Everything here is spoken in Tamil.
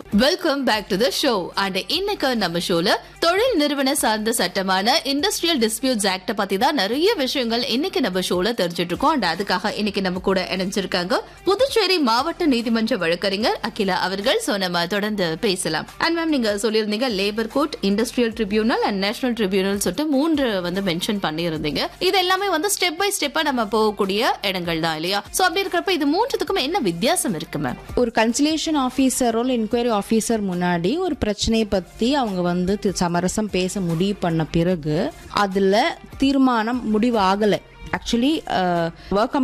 welcome back to the show and இன்னைக்கு நம்ம ஷோல தொழில் நிறுவன சார்ந்த சட்டமான இண்டஸ்ட்ரியல் டிஸ்பியூட்ஸ் ஆக்ட பத்தி தான் நிறைய விஷயங்கள் இன்னைக்கு நம்ம ஷோல தெரிஞ்சிட்டு இருக்கோம் அண்ட் அதுக்காக இன்னைக்கு நம்ம கூட இணைஞ்சிருக்காங்க புதுச்சேரி மாவட்ட நீதிமன்ற வழக்கறிஞர் அகிலா அவர்கள் சோ நம்ம தொடர்ந்து பேசலாம் அண்ட் மேம் நீங்க சொல்லியிருந்தீங்க labour court industrial tribunal and national tribunal சொல்லிட்டு மூன்று வந்து மென்ஷன் பண்ணியிருந்தீங்க இது எல்லாமே வந்து ஸ்டெப் பை ஸ்டெப்பா நம்ம போகக்கூடிய இடங்கள் தான் இல்லையா சோ அப்படி இருக்கிறப்ப இது மூன்றுத்துக்கும் என்ன வித்தியாசம் இருக்கு மேம் ஒரு கன்சலேஷன் ஆஃபீஸரோ இல்லை என்கொயரி ஆஃபீஸர் முன்னாடி ஒரு பிரச்சனையை பற்றி அவங்க வந்து தி- சமரசம் பேச முடிவு பண்ண பிறகு அதில் தீர்மானம் முடிவு ஆகலை ஆக்சுவலி ஒர்க்